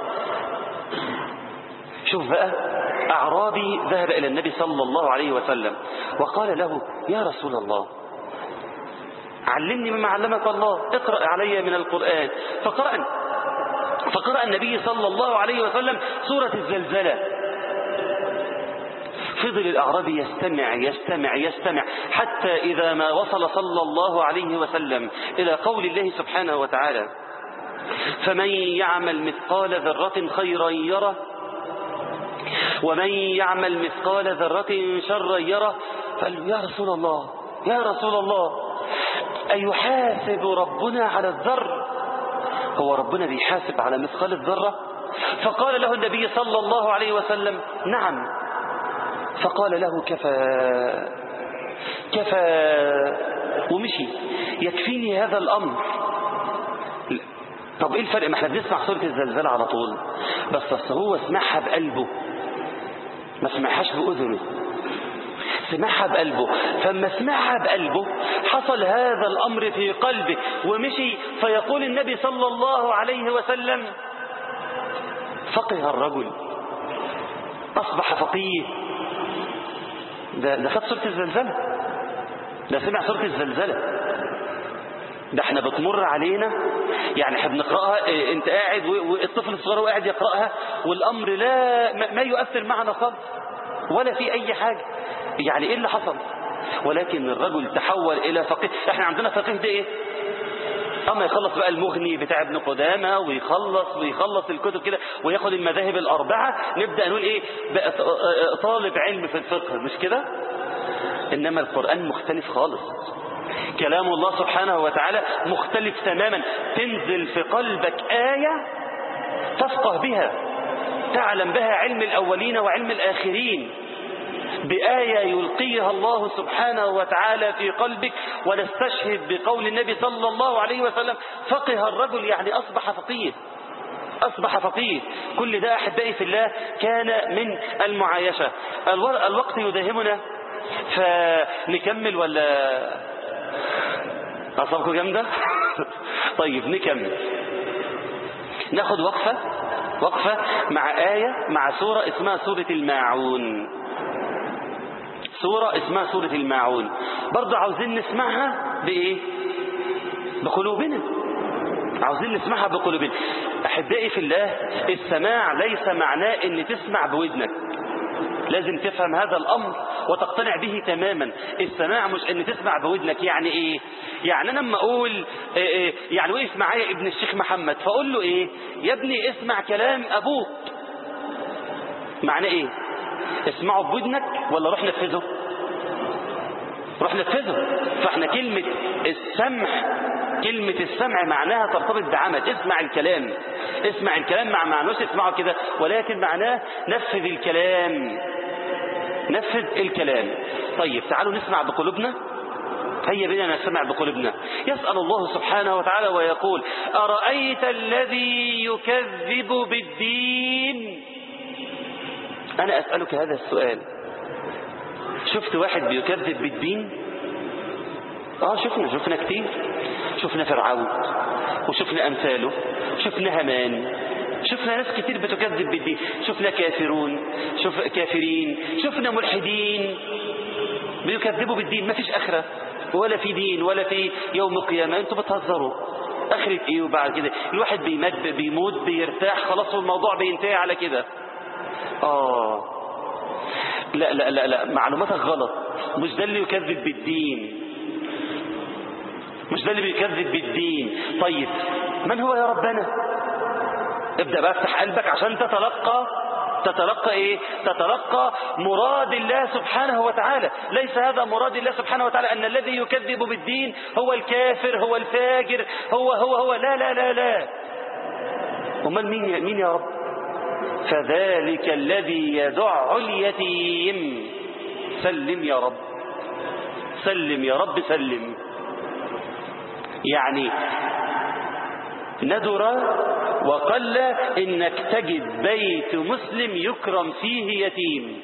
شوف بقى أعرابي ذهب إلى النبي صلى الله عليه وسلم وقال له يا رسول الله علمني مما علمك الله اقرأ علي من القرآن فقرأ فقرأ النبي صلى الله عليه وسلم سورة الزلزلة فضل الأعرابي يستمع يستمع يستمع حتى إذا ما وصل صلى الله عليه وسلم إلى قول الله سبحانه وتعالى فمن يعمل مثقال ذرة خيرا يره ومن يعمل مثقال ذرة شرا يره فقال له يا رسول الله يا رسول الله أيحاسب ربنا على الذر هو ربنا بيحاسب على مثقال الذرة فقال له النبي صلى الله عليه وسلم نعم فقال له كفى كفى ومشي يكفيني هذا الأمر طب ايه الفرق ما احنا بنسمع سورة الزلزال على طول بس اصل هو سمعها بقلبه ما سمعهاش بأذنه سمعها بقلبه فلما سمعها بقلبه حصل هذا الأمر في قلبه ومشي فيقول النبي صلى الله عليه وسلم فقه الرجل أصبح فقيه ده, ده خد سورة الزلزلة ده سمع سورة الزلزلة ده احنا بتمر علينا يعني احنا بنقراها اه انت قاعد والطفل الصغير قاعد يقراها والامر لا ما يؤثر معنا خالص ولا في اي حاجه يعني ايه اللي حصل ولكن الرجل تحول الى فقيه احنا عندنا فقيه ده ايه اما يخلص بقى المغني بتاع ابن قدامة ويخلص ويخلص الكتب كده وياخد المذاهب الأربعة نبدأ نقول ايه بقى طالب علم في الفقه مش كده إنما القرآن مختلف خالص كلام الله سبحانه وتعالى مختلف تماما تنزل في قلبك آية تفقه بها تعلم بها علم الأولين وعلم الآخرين بآية يلقيها الله سبحانه وتعالى في قلبك ونستشهد بقول النبي صلى الله عليه وسلم فقه الرجل يعني أصبح فقيه أصبح فقيه كل ده أحبائي في الله كان من المعايشة الوقت يداهمنا فنكمل ولا أصابكم جامدة طيب نكمل ناخد وقفة وقفة مع آية مع سورة اسمها سورة الماعون سورة اسمها سورة الماعون برضه عاوزين نسمعها بإيه بقلوبنا عاوزين نسمعها بقلوبنا أحبائي في الله السماع ليس معناه ان تسمع بودنك لازم تفهم هذا الأمر وتقتنع به تماما السماع مش ان تسمع بودنك يعني ايه يعني انا لما اقول إيه إيه يعني وقف معايا ابن الشيخ محمد فاقول له ايه يا ابني اسمع كلام ابوك معناه ايه اسمعه بودنك ولا روح نفذه روح نفذه فاحنا كلمة السمع كلمة السمع معناها ترتبط بعمل اسمع الكلام اسمع الكلام مع معنوش اسمعه كده ولكن معناه نفذ الكلام نفذ الكلام طيب تعالوا نسمع بقلوبنا هيا بنا نسمع بقلوبنا يسأل الله سبحانه وتعالى ويقول أرأيت الذي يكذب بالدين أنا أسألك هذا السؤال شفت واحد بيكذب بالدين آه شفنا شفنا كتير شفنا فرعون وشفنا أمثاله شفنا همان شفنا ناس كتير بتكذب بالدين شفنا كافرون شوف كافرين شفنا ملحدين بيكذبوا بالدين ما فيش آخرة ولا في دين ولا في يوم القيامة انتوا بتهزروا آخرة ايه وبعد كده الواحد بيمد بيموت بيرتاح خلاص الموضوع بينتهي على كده آه لا لا لا لا معلوماتك غلط مش ده اللي يكذب بالدين مش ده اللي بيكذب بالدين طيب من هو يا ربنا ابدأ بقى افتح قلبك عشان تتلقى تتلقى ايه تتلقى مراد الله سبحانه وتعالى ليس هذا مراد الله سبحانه وتعالى ان الذي يكذب بالدين هو الكافر هو الفاجر هو هو هو لا لا لا لا امال مين مين يا رب فذلك الذي يدع اليتيم سلم يا رب سلم يا رب سلم يعني ندر وقل انك تجد بيت مسلم يكرم فيه يتيم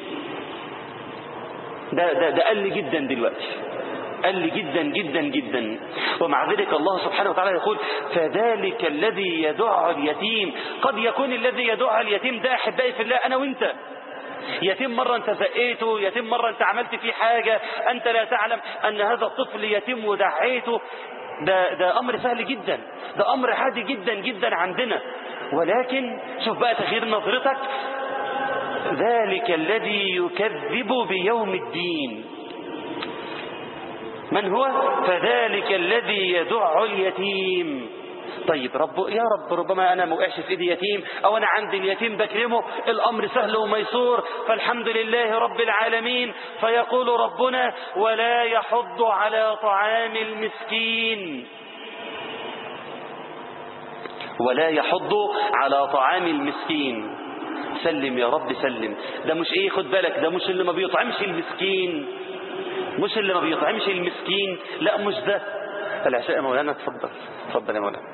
ده, ده, ده قل جدا دلوقتي قل جدا جدا جدا ومع ذلك الله سبحانه وتعالى يقول فذلك الذي يدع اليتيم قد يكون الذي يدع اليتيم ده أحبائي في الله أنا وانت يتيم مرة انت زقيته يتيم مرة انت عملت فيه حاجة انت لا تعلم ان هذا الطفل يتيم ودعيته ده, ده امر سهل جدا ده امر عادي جدا جدا عندنا ولكن شوف بقى تغيير نظرتك ذلك الذي يكذب بيوم الدين من هو فذلك الذي يدع اليتيم طيب رب يا رب ربما أنا موقعش في إيدي يتيم أو أنا عندي اليتيم بكرمه الأمر سهل وميسور فالحمد لله رب العالمين فيقول ربنا ولا يحض على طعام المسكين ولا يحض على طعام المسكين سلم يا رب سلم ده مش ايه خد بالك ده مش اللي ما بيطعمش المسكين مش اللي ما بيطعمش المسكين لا مش ده العشاء يا مولانا اتفضل اتفضل يا مولانا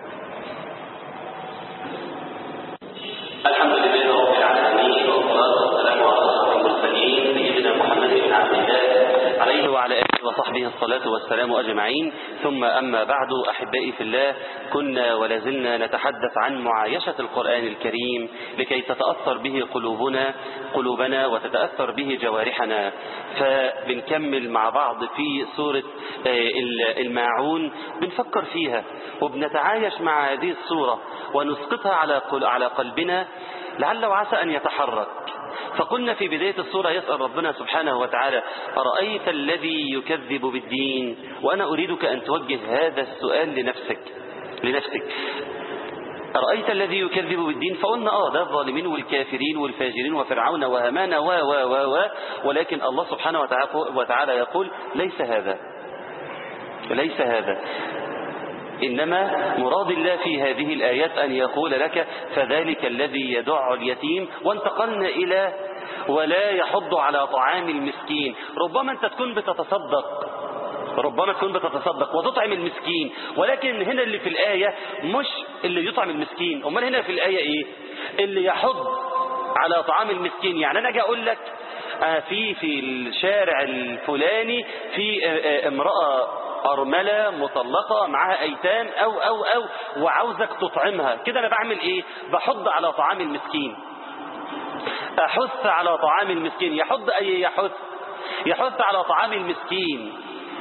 الحمد لله رب العالمين والصلاة والسلام على أشرف المرسلين سيدنا محمد بن عبد الله عليه وعلى آله وصحبه الصلاة والسلام أجمعين ثم أما بعد أحبائي في الله كنا ولازلنا نتحدث عن معايشة القرآن الكريم لكي تتأثر به قلوبنا قلوبنا وتتأثر به جوارحنا فبنكمل مع بعض في سورة الماعون بنفكر فيها وبنتعايش مع هذه السورة ونسقطها على على قلبنا لعل وعسى أن يتحرك فقلنا في بداية الصورة يسأل ربنا سبحانه وتعالى أرأيت الذي يكذب بالدين وأنا أريدك أن توجه هذا السؤال لنفسك لنفسك أرأيت الذي يكذب بالدين فقلنا آه ده الظالمين والكافرين والفاجرين وفرعون وهامان و و و و ولكن الله سبحانه وتعالى يقول ليس هذا ليس هذا إنما مراد الله في هذه الآيات أن يقول لك فذلك الذي يدع اليتيم وانتقلنا إلى ولا يحض على طعام المسكين ربما أنت تكون بتتصدق ربما تكون بتتصدق وتطعم المسكين ولكن هنا اللي في الآية مش اللي يطعم المسكين أمال هنا في الآية إيه اللي يحض على طعام المسكين يعني أنا أجي أقول لك في في الشارع الفلاني في امرأة أرملة مطلقة معها أيتام أو أو أو وعاوزك تطعمها كده أنا بعمل إيه بحض على طعام المسكين أحث على طعام المسكين يحض أي يحث يحث على طعام المسكين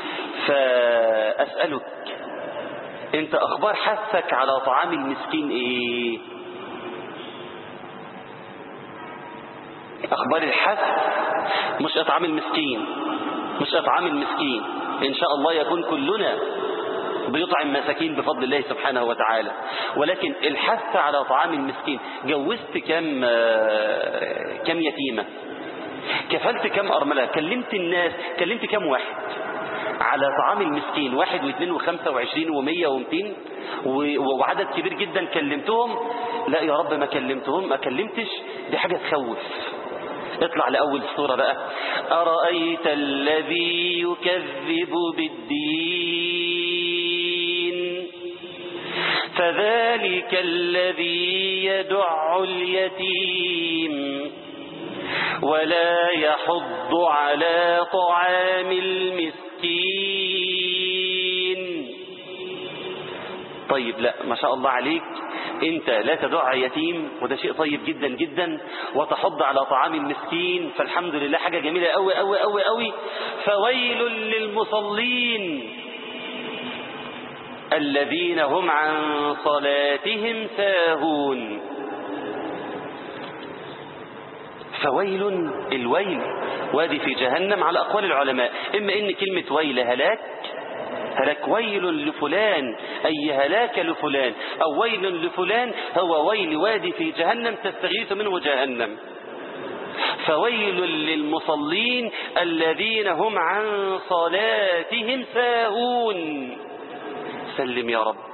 فأسألك أنت أخبار حثك على طعام المسكين إيه أخبار الحث مش أطعام المسكين مش أطعام المسكين إن شاء الله يكون كلنا بيطعم مساكين بفضل الله سبحانه وتعالى ولكن الحث على طعام المسكين جوزت كم كم يتيمة كفلت كم أرملة كلمت الناس كلمت كم واحد على طعام المسكين واحد واثنين وخمسة وعشرين ومية ومتين وعدد كبير جدا كلمتهم لا يا رب ما كلمتهم ما كلمتش دي حاجة تخوف اطلع لأول الصورة بقى أرأيت الذي يكذب بالدين فذلك الذي يدع اليتيم ولا يحض على طعام المسكين طيب لا ما شاء الله عليك انت لا تدع يتيم وده شيء طيب جدا جدا وتحض على طعام المسكين فالحمد لله حاجة جميلة قوي قوي قوي قوي فويل للمصلين الذين هم عن صلاتهم ساهون فويل الويل وادي في جهنم على أقوال العلماء إما إن كلمة ويل هلاك هلاك ويل لفلان أي هلاك لفلان أو ويل لفلان هو ويل وادي في جهنم تستغيث منه جهنم فويل للمصلين الذين هم عن صلاتهم ساهون سلم يا رب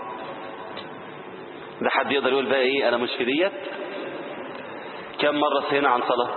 ده حد يقدر يقول بقى ايه انا مش في ديت كم مرة سهينا عن صلاة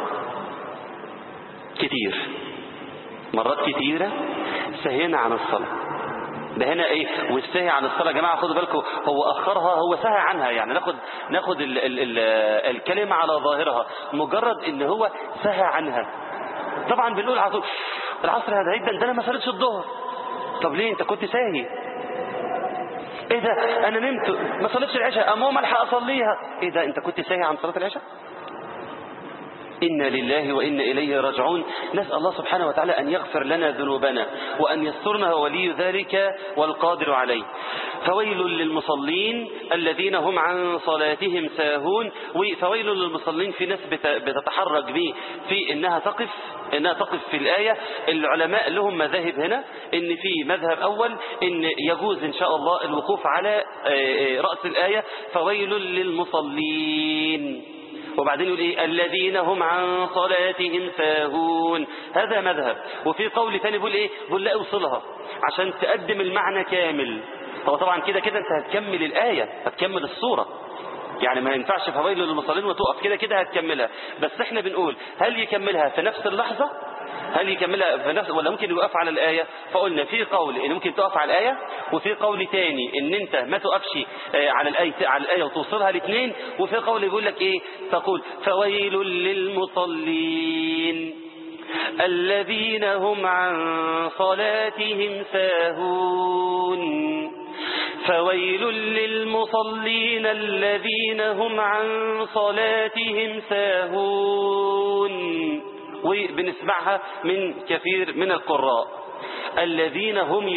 كتير مرات كتيرة سهينا عن الصلاة ده هنا ايه والسهي عن الصلاة يا جماعة خدوا بالكم هو اخرها هو سهى عنها يعني ناخد ناخد ال ال ال الكلمة على ظاهرها مجرد ان هو سهى عنها طبعا بنقول على طول العصر هذا جدا ده انا ما صليتش الظهر طب ليه انت كنت ساهي ايه ده انا نمت ما صليتش العشاء امام الحق اصليها ايه ده انت كنت ساهي عن صلاة العشاء إنا لله وإنا إليه راجعون نسأل الله سبحانه وتعالى أن يغفر لنا ذنوبنا وأن يسترنا ولي ذلك والقادر عليه فويل للمصلين الذين هم عن صلاتهم ساهون فويل للمصلين في ناس بتتحرك به في إنها تقف إنها تقف في الآية العلماء لهم مذاهب هنا إن في مذهب أول إن يجوز إن شاء الله الوقوف على رأس الآية فويل للمصلين وبعدين يقول ايه الذين هم عن صلاتهم ساهون هذا مذهب وفي قول ثاني بيقول ايه بيقول لا اوصلها عشان تقدم المعنى كامل هو طبعا كده كده انت هتكمل الآية هتكمل الصورة يعني ما ينفعش فويل للمصلين وتقف كده كده هتكملها بس احنا بنقول هل يكملها في نفس اللحظة هل يكملها في نفس ولا ممكن يوقف على الآية فقلنا في قول ان ممكن تقف على الآية وفي قول تاني ان انت ما تقفش على الآية على الآية وتوصلها الاثنين وفي قول يقول لك ايه تقول فويل للمصلين الذين هم عن صلاتهم ساهون فويل للمصلين الذين هم عن صلاتهم ساهون وبنسمعها من كثير من القراء الذين هم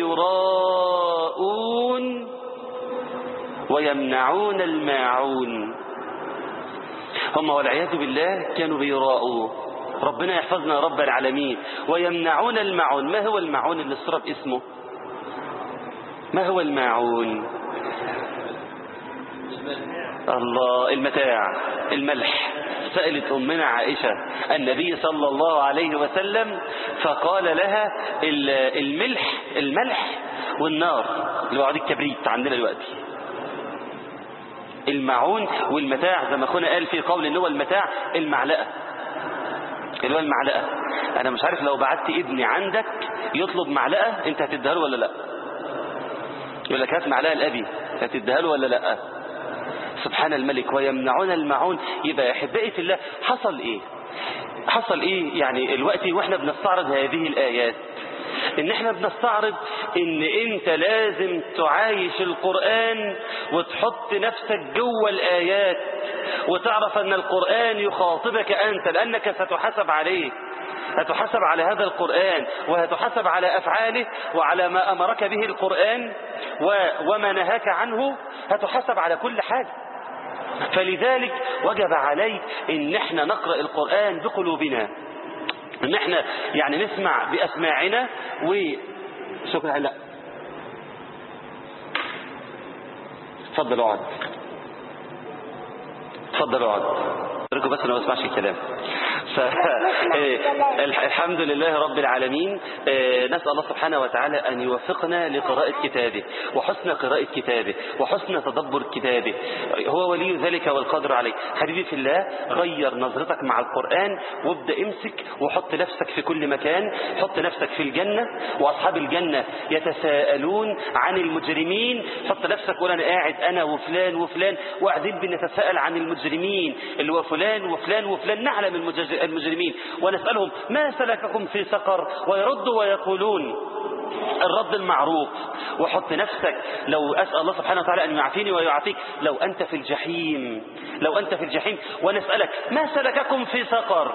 يراءون ويمنعون الماعون هم والعياذ بالله كانوا بيراءوا ربنا يحفظنا يا رب العالمين ويمنعون المعون ما هو المعون اللي الصورة باسمه ما هو الماعون الله المتاع الملح سألت أمنا عائشة النبي صلى الله عليه وسلم فقال لها الملح الملح والنار اللي هو الكبريت عندنا دلوقتي المعون والمتاع زي ما اخونا قال في قول ان هو المتاع المعلقة اللي هو المعلقة انا مش عارف لو بعت ابني عندك يطلب معلقة انت هتديها له ولا لا يقول لك هات معلقة لأبي هتديها له ولا لا سبحان الملك ويمنعون المعون يبقى يا احبائي في الله حصل ايه حصل ايه يعني الوقت واحنا بنستعرض هذه الايات ان احنا بنستعرض ان انت لازم تعايش القرآن وتحط نفسك جوه الايات وتعرف ان القرآن يخاطبك انت لانك ستحاسب عليه هتحاسب على هذا القرآن وهتحاسب على أفعاله وعلى ما أمرك به القرآن وما نهاك عنه هتحاسب على كل حاجة فلذلك وجب عليك ان احنا نقرأ القرآن بقلوبنا ان احنا يعني نسمع بأسماعنا و شكرا لا تفضل اقعد تفضل اقعد ارجو بس انا ما اسمعش الكلام الحمد لله رب العالمين نسأل الله سبحانه وتعالى أن يوفقنا لقراءة كتابه وحسن قراءة كتابه وحسن تدبر كتابه هو ولي ذلك والقدر عليه حبيبي في الله غير نظرتك مع القرآن وابدأ امسك وحط نفسك في كل مكان حط نفسك في الجنة وأصحاب الجنة يتساءلون عن المجرمين حط نفسك قول أنا قاعد أنا وفلان وفلان وقاعدين بنتساءل عن المجرمين اللي هو فلان وفلان وفلان نعلم المجرمين ونسألهم ما سلككم في سقر ويردوا ويقولون الرد المعروف وحط نفسك لو أسأل الله سبحانه وتعالى أن يعافيني ويعافيك لو أنت في الجحيم لو أنت في الجحيم ونسألك ما سلككم في سقر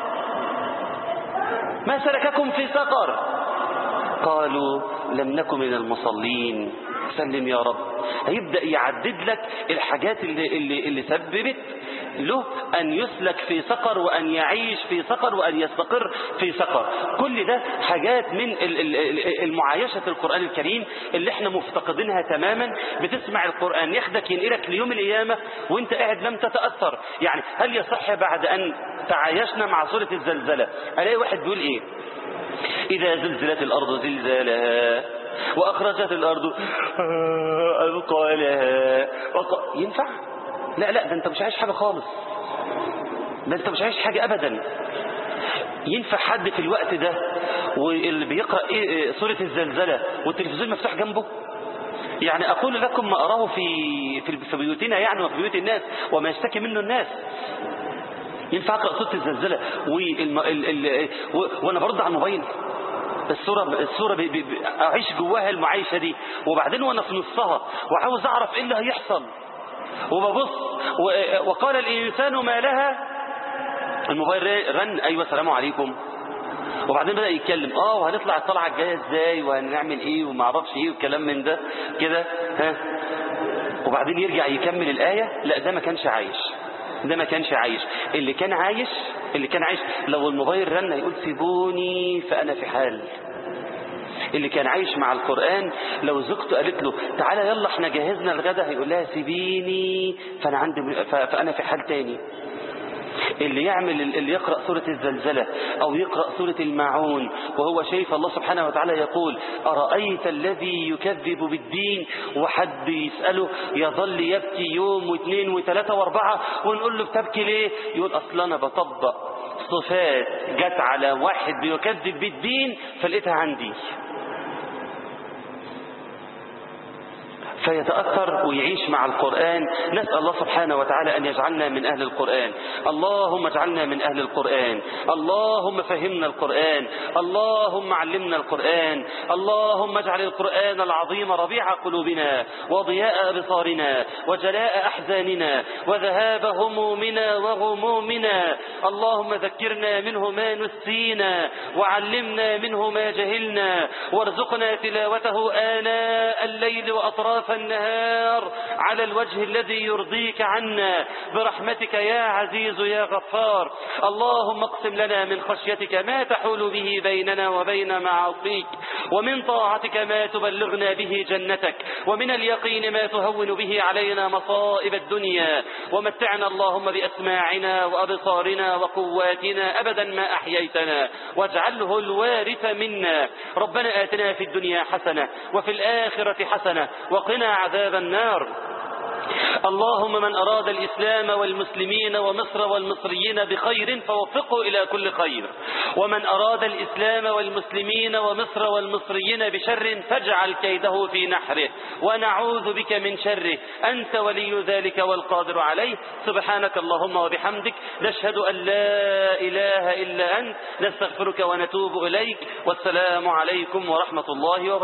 ما سلككم في سقر قالوا لم نكن من المصلين سلم يا رب هيبدأ يعدد لك الحاجات اللي, اللي, اللي سببت له أن يسلك في سقر وأن يعيش في سقر وأن يستقر في سقر كل ده حاجات من المعايشة القرآن الكريم اللي احنا مفتقدينها تماما بتسمع القرآن ياخدك ينقلك ليوم القيامة وانت قاعد لم تتأثر يعني هل يصح بعد أن تعايشنا مع سورة الزلزلة ألاقي واحد بيقول ايه إذا زلزلت الأرض زلزالها وأخرجت الأرض أثقالها وق... ينفع لا لا ده أنت مش عايش حاجة خالص ده أنت مش عايش حاجة أبدا ينفع حد في الوقت ده واللي بيقرأ إيه سورة الزلزلة والتلفزيون مفتوح جنبه يعني أقول لكم ما أراه في في بيوتنا يعني وفي بيوت الناس وما يشتكي منه الناس ينفع أقرأ سورة الزلزلة والم... ال... ال... و... وأنا برد على الموبايل الصورة الصورة بي بي أعيش جواها المعايشة دي وبعدين وأنا في نصها وعاوز أعرف إيه اللي هيحصل وببص وقال الإنسان ما لها الموبايل رن أيوة السلام عليكم وبعدين بدأ يتكلم اه وهنطلع الطلعة الجاية ازاي وهنعمل ايه وما اعرفش ايه والكلام من ده كده ها وبعدين يرجع يكمل الآية لا ده ما كانش عايش ده ما كانش عايش اللي كان عايش اللي كان عايش لو الموبايل رن يقول سيبوني فأنا في حال اللي كان عايش مع القرآن لو زوجته قالت له تعالى يلا احنا جهزنا الغدا هيقول لها سيبيني فأنا, عندي فأنا في حال تاني اللي يعمل اللي يقرأ سورة الزلزلة أو يقرأ سورة الماعون وهو شايف الله سبحانه وتعالى يقول أرأيت الذي يكذب بالدين وحد يسأله يظل يبكي يوم واثنين وثلاثة واربعة ونقول له بتبكي ليه يقول أصل أنا بطبق صفات جت على واحد بيكذب بالدين فلقيتها عندي فيتأثر ويعيش مع القرآن نسأل الله سبحانه وتعالى أن يجعلنا من أهل القرآن اللهم اجعلنا من أهل القرآن اللهم فهمنا القرآن اللهم علمنا القرآن اللهم اجعل القرآن العظيم ربيع قلوبنا وضياء أبصارنا وجلاء أحزاننا وذهاب همومنا وغمومنا اللهم ذكرنا منه ما نسينا وعلمنا منه ما جهلنا وارزقنا تلاوته آناء الليل وأطراف النهار على الوجه الذي يرضيك عنا برحمتك يا عزيز يا غفار اللهم اقسم لنا من خشيتك ما تحول به بيننا وبين معاصيك ومن طاعتك ما تبلغنا به جنتك ومن اليقين ما تهون به علينا مصائب الدنيا ومتعنا اللهم بأسماعنا وأبصارنا وقواتنا أبدا ما أحييتنا واجعله الوارث منا ربنا آتنا في الدنيا حسنة وفي الآخرة حسنة وقنا عذاب النار اللهم من أراد الإسلام والمسلمين ومصر والمصريين بخير فوفقه إلى كل خير ومن أراد الإسلام والمسلمين ومصر والمصريين بشر فاجعل كيده في نحره ونعوذ بك من شره أنت ولي ذلك والقادر عليه سبحانك اللهم وبحمدك نشهد أن لا إله إلا أنت نستغفرك ونتوب إليك والسلام عليكم ورحمة الله وبركاته